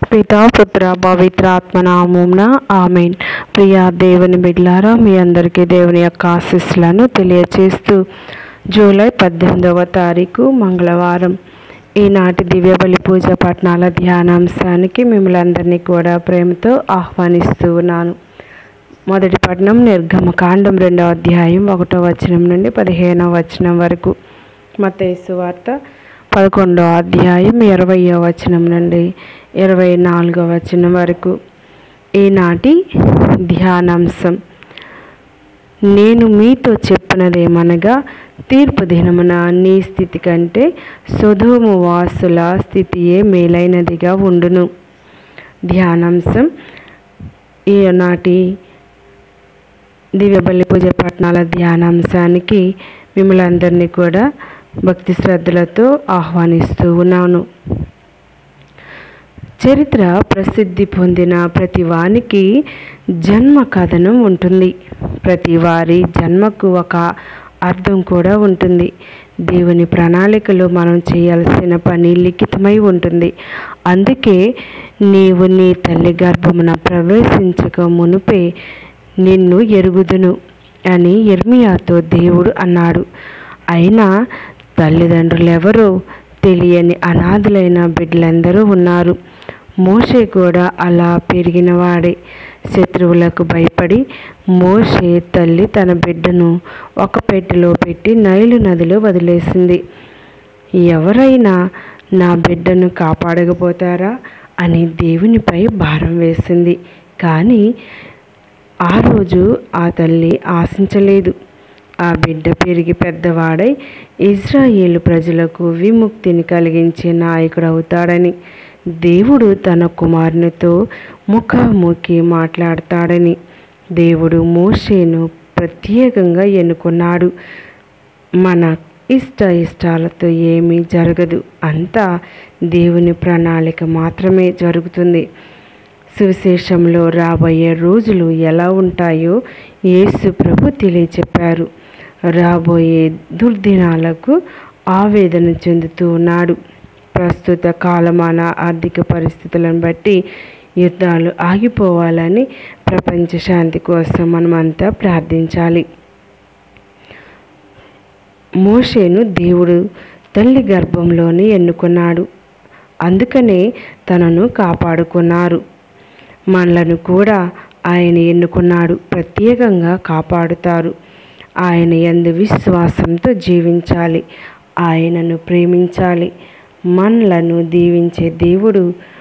పితా పుత్ర పవిత్ర ఆత్మనామమున ఆమెన్ ప్రియా దేవుని బిడ్లారా మీ అందరికీ దేవుని యొక్క ఆశీస్సులను తెలియచేస్తూ జూలై పద్దెనిమిదవ తారీఖు మంగళవారం ఈనాటి దివ్య బలి పూజ పట్నాల ధ్యానాంశానికి మిమ్మల్ని అందరినీ కూడా ప్రేమతో ఆహ్వానిస్తూ ఉన్నాను మొదటి పట్నం నిర్గమకాండం రెండవ అధ్యాయం ఒకటో వచనం నుండి పదిహేనవ వచనం వరకు మతేసు వార్త పదకొండవ అధ్యాయం ఇరవయో వచనం నుండి ఇరవై నాలుగో వచనం వరకు ఈనాటి ధ్యానాంశం నేను మీతో చెప్పినదేమనగా తీర్పు దినమున నీ స్థితి కంటే సుధోము వాసుల స్థితియే మేలైనదిగా ఉండును ధ్యానాంశం ఈనాటి దివ్య బలి పూజ పట్నాల ధ్యానాంశానికి మిమ్మల్ని అందరినీ కూడా భక్తి శ్రద్ధలతో ఆహ్వానిస్తూ ఉన్నాను చరిత్ర ప్రసిద్ధి పొందిన ప్రతి వానికి జన్మ కథనం ఉంటుంది ప్రతి వారి జన్మకు ఒక అర్థం కూడా ఉంటుంది దేవుని ప్రణాళికలో మనం చేయాల్సిన పని లిఖితమై ఉంటుంది అందుకే నీవు నీ తల్లి గర్భమున ప్రవేశించక మునుపే నిన్ను ఎరుగుదును అని ఇర్మియాతో దేవుడు అన్నాడు అయినా తల్లిదండ్రులు ఎవరో తెలియని అనాథులైన బిడ్డలందరూ ఉన్నారు మోషే కూడా అలా పెరిగినవాడే శత్రువులకు భయపడి మోషే తల్లి తన బిడ్డను ఒక పెట్టెలో పెట్టి నైలు నదిలో వదిలేసింది ఎవరైనా నా బిడ్డను కాపాడకపోతారా అని దేవునిపై భారం వేసింది కానీ ఆ రోజు ఆ తల్లి ఆశించలేదు ఆ బిడ్డ పెరిగి పెద్దవాడై ఇజ్రాయేలు ప్రజలకు విముక్తిని కలిగించే నాయకుడు అవుతాడని దేవుడు తన కుమారునితో ముఖాముఖి మాట్లాడతాడని దేవుడు మోషేను ప్రత్యేకంగా ఎన్నుకున్నాడు మన ఇష్ట ఇష్టాలతో ఏమీ జరగదు అంతా దేవుని ప్రణాళిక మాత్రమే జరుగుతుంది సువిశేషంలో రాబోయే రోజులు ఎలా ఉంటాయో యేసు ప్రభు తెలియచెప్పారు రాబోయే దుర్దినాలకు ఆవేదన చెందుతూ ఉన్నాడు ప్రస్తుత కాలమాన ఆర్థిక పరిస్థితులను బట్టి యుద్ధాలు ఆగిపోవాలని ప్రపంచ శాంతి కోసం మనమంతా ప్రార్థించాలి మోషేను దేవుడు తల్లి గర్భంలోనే ఎన్నుకున్నాడు అందుకనే తనను కాపాడుకున్నారు మనలను కూడా ఆయన ఎన్నుకున్నాడు ప్రత్యేకంగా కాపాడుతారు ఆయన ఎందు విశ్వాసంతో జీవించాలి ఆయనను ప్రేమించాలి మనలను దీవించే దేవుడు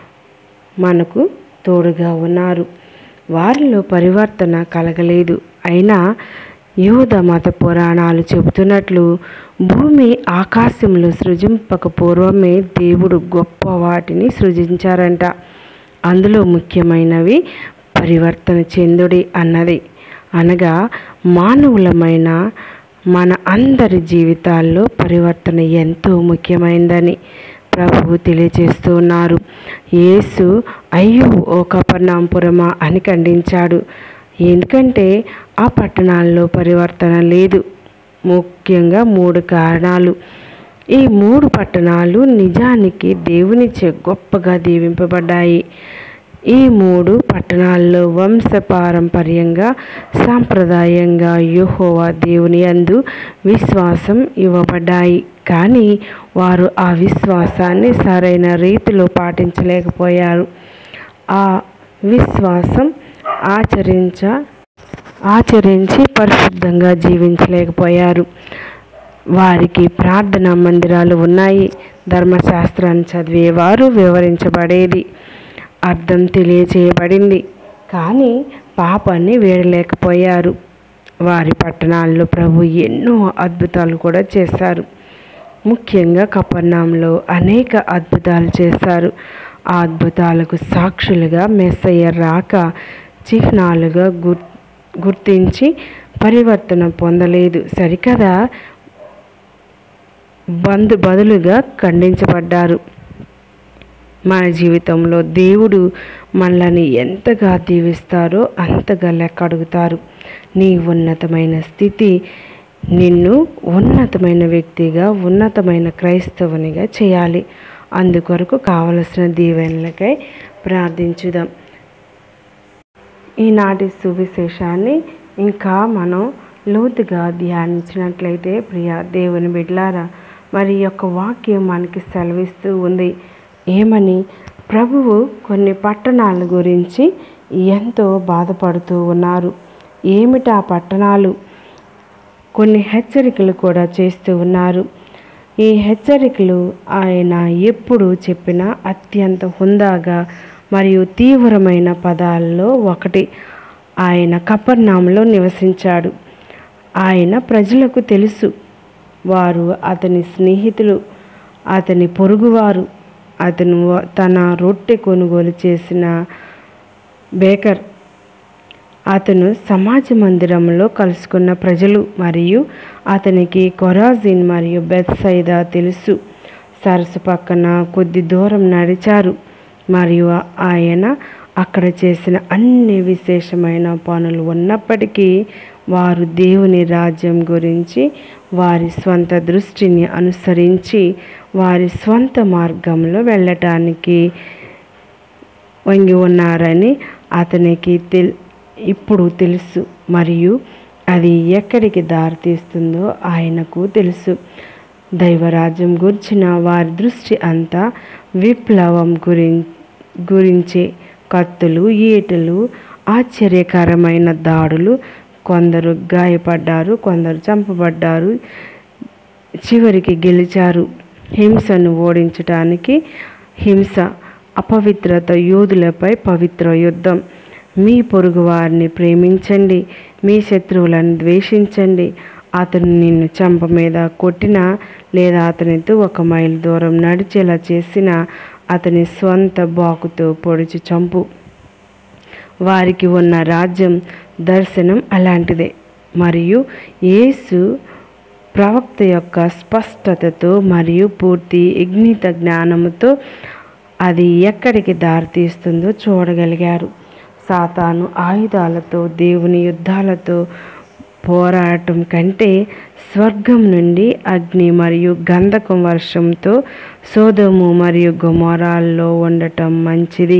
మనకు తోడుగా ఉన్నారు వారిలో పరివర్తన కలగలేదు అయినా యూద మత పురాణాలు చెబుతున్నట్లు భూమి ఆకాశంలో సృజింపక పూర్వమే దేవుడు గొప్ప వాటిని సృజించారంట అందులో ముఖ్యమైనవి పరివర్తన చెందుడి అన్నది అనగా మానవులమైన మన అందరి జీవితాల్లో పరివర్తన ఎంతో ముఖ్యమైనదని ప్రభువు తెలియజేస్తున్నారు యేసు అయ్యో ఓ కపర్ణాంపురమా అని ఖండించాడు ఎందుకంటే ఆ పట్టణాల్లో పరివర్తన లేదు ముఖ్యంగా మూడు కారణాలు ఈ మూడు పట్టణాలు నిజానికి దేవునిచే గొప్పగా దీవింపబడ్డాయి ఈ మూడు పట్టణాల్లో వంశపారంపర్యంగా సాంప్రదాయంగా యుహోవా దేవుని అందు విశ్వాసం ఇవ్వబడ్డాయి కానీ వారు ఆ విశ్వాసాన్ని సరైన రీతిలో పాటించలేకపోయారు ఆ విశ్వాసం ఆచరించ ఆచరించి పరిశుద్ధంగా జీవించలేకపోయారు వారికి ప్రార్థనా మందిరాలు ఉన్నాయి ధర్మశాస్త్రాన్ని చదివేవారు వివరించబడేది అర్థం తెలియచేయబడింది కానీ పాపాన్ని వేడలేకపోయారు వారి పట్టణాల్లో ప్రభు ఎన్నో అద్భుతాలు కూడా చేశారు ముఖ్యంగా కపర్ణంలో అనేక అద్భుతాలు చేశారు ఆ అద్భుతాలకు సాక్షులుగా మెస్సయ్య రాక చిహ్నాలుగా గుర్ గుర్తించి పరివర్తన పొందలేదు సరికదా బంధు బదులుగా ఖండించబడ్డారు మన జీవితంలో దేవుడు మనల్ని ఎంతగా దీవిస్తారో అంతగా లెక్క అడుగుతారు నీ ఉన్నతమైన స్థితి నిన్ను ఉన్నతమైన వ్యక్తిగా ఉన్నతమైన క్రైస్తవునిగా చేయాలి అందుకొరకు కావలసిన దీవెనలకై ప్రార్థించుదాం ఈనాటి సువిశేషాన్ని ఇంకా మనం లోతుగా ధ్యానించినట్లయితే ప్రియ దేవుని బిడ్లారా మరి ఈ యొక్క వాక్యం మనకి సెలవిస్తూ ఉంది ఏమని ప్రభువు కొన్ని పట్టణాల గురించి ఎంతో బాధపడుతూ ఉన్నారు ఏమిటి ఆ పట్టణాలు కొన్ని హెచ్చరికలు కూడా చేస్తూ ఉన్నారు ఈ హెచ్చరికలు ఆయన ఎప్పుడు చెప్పిన అత్యంత హుందాగా మరియు తీవ్రమైన పదాల్లో ఒకటి ఆయన కపర్నాంలో నివసించాడు ఆయన ప్రజలకు తెలుసు వారు అతని స్నేహితులు అతని పొరుగువారు అతను తన రొట్టె కొనుగోలు చేసిన బేకర్ అతను సమాజ మందిరంలో కలుసుకున్న ప్రజలు మరియు అతనికి కొరాజిన్ మరియు బెత్సైదా తెలుసు సరస్సు పక్కన కొద్ది దూరం నడిచారు మరియు ఆయన అక్కడ చేసిన అన్ని విశేషమైన పనులు ఉన్నప్పటికీ వారు దేవుని రాజ్యం గురించి వారి స్వంత దృష్టిని అనుసరించి వారి స్వంత మార్గంలో వెళ్ళటానికి వంగి ఉన్నారని అతనికి తెల్ ఇప్పుడు తెలుసు మరియు అది ఎక్కడికి దారితీస్తుందో ఆయనకు తెలుసు దైవరాజ్యం గురించిన వారి దృష్టి అంతా విప్లవం గురి గురించే కత్తులు ఈటలు ఆశ్చర్యకరమైన దాడులు కొందరు గాయపడ్డారు కొందరు చంపబడ్డారు చివరికి గెలిచారు హింసను ఓడించటానికి హింస అపవిత్రత యోధులపై పవిత్ర యుద్ధం మీ పొరుగు వారిని ప్రేమించండి మీ శత్రువులను ద్వేషించండి అతను నిన్ను చంప మీద కొట్టినా లేదా అతనితో ఒక మైలు దూరం నడిచేలా చేసిన అతని స్వంత బాకుతో పొడిచి చంపు వారికి ఉన్న రాజ్యం దర్శనం అలాంటిదే మరియు యేసు ప్రవక్త యొక్క స్పష్టతతో మరియు పూర్తి ఇగ్నిత జ్ఞానముతో అది ఎక్కడికి దారితీస్తుందో చూడగలిగారు సాతాను ఆయుధాలతో దేవుని యుద్ధాలతో పోరాటం కంటే స్వర్గం నుండి అగ్ని మరియు గంధకం వర్షంతో సోదము మరియు గుమరాల్లో ఉండటం మంచిది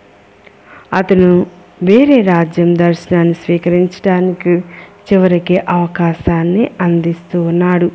అతను వేరే రాజ్యం దర్శనాన్ని స్వీకరించడానికి చివరికి అవకాశాన్ని అందిస్తూ ఉన్నాడు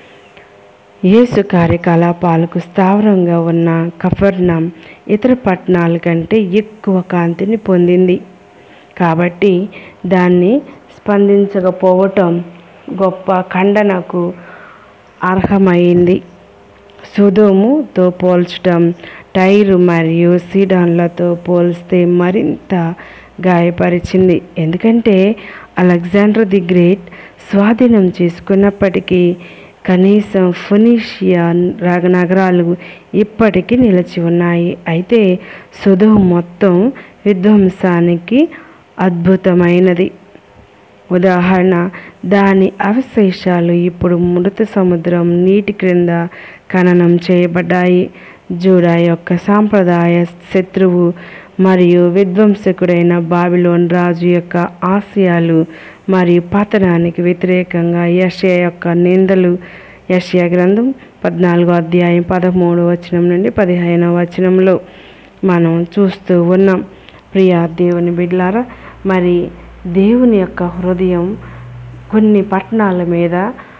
యేసు కార్యకలాపాలకు స్థావరంగా ఉన్న కఫర్నాం ఇతర పట్టణాల కంటే ఎక్కువ కాంతిని పొందింది కాబట్టి దాన్ని స్పందించకపోవటం గొప్ప ఖండనకు అర్హమైంది సుధోముతో పోల్చడం టైరు మరియు సీడాన్లతో పోల్స్తే మరింత గాయపరిచింది ఎందుకంటే అలెగ్జాండర్ ది గ్రేట్ స్వాధీనం చేసుకున్నప్పటికీ కనీసం ఫొనీషియా రాగ నగరాలు ఇప్పటికీ నిలిచి ఉన్నాయి అయితే సుధో మొత్తం విధ్వంసానికి అద్భుతమైనది ఉదాహరణ దాని అవశేషాలు ఇప్పుడు మృత సముద్రం నీటి క్రింద ఖననం చేయబడ్డాయి జూడా యొక్క సాంప్రదాయ శత్రువు మరియు విధ్వంసకుడైన బాబిలోన్ రాజు యొక్క ఆశయాలు మరియు పతనానికి వ్యతిరేకంగా యషయా యొక్క నిందలు యషయా గ్రంథం పద్నాలుగో అధ్యాయం పదమూడు వచనం నుండి పదిహేనవ వచనంలో మనం చూస్తూ ఉన్నాం ప్రియా దేవుని బిడ్లారా మరి దేవుని యొక్క హృదయం కొన్ని పట్టణాల మీద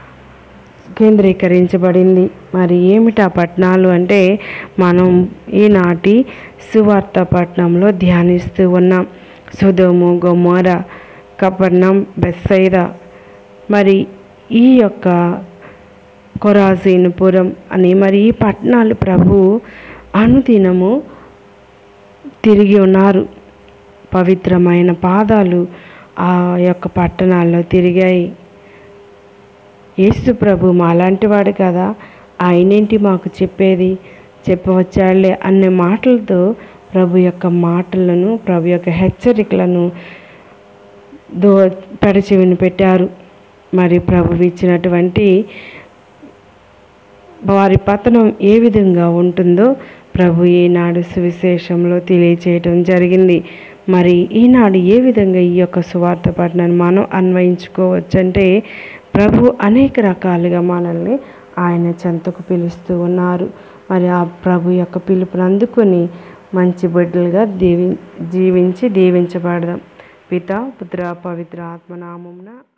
కేంద్రీకరించబడింది మరి ఏమిటా పట్టణాలు అంటే మనం ఈనాటి సువార్త పట్టణంలో ధ్యానిస్తూ ఉన్నాం సుధోము గొమ్మోర కపర్ణం బెస్సైదా మరి ఈ యొక్క కొరాజీనుపురం అని మరి ఈ పట్టణాలు ప్రభు అనుదినము తిరిగి ఉన్నారు పవిత్రమైన పాదాలు ఆ యొక్క పట్టణాల్లో తిరిగాయి యేసు ప్రభు మాలాంటి వాడు కదా ఆయనేంటి మాకు చెప్పేది చెప్పవచ్చాడులే అనే మాటలతో ప్రభు యొక్క మాటలను ప్రభు యొక్క హెచ్చరికలను దో పెడచెవిని పెట్టారు మరి ప్రభు ఇచ్చినటువంటి వారి పతనం ఏ విధంగా ఉంటుందో ప్రభు ఈనాడు సువిశేషంలో తెలియచేయటం జరిగింది మరి ఈనాడు ఏ విధంగా ఈ యొక్క సువార్త పట్టణాన్ని మనం అన్వయించుకోవచ్చంటే ప్రభు అనేక రకాలుగా మనల్ని ఆయన చెంతకు పిలుస్తూ ఉన్నారు మరి ఆ ప్రభు యొక్క పిలుపుని అందుకొని మంచి బిడ్డలుగా దీవి జీవించి దీవించబడదాం పిత పుత్ర పవిత్ర ఆత్మనామంన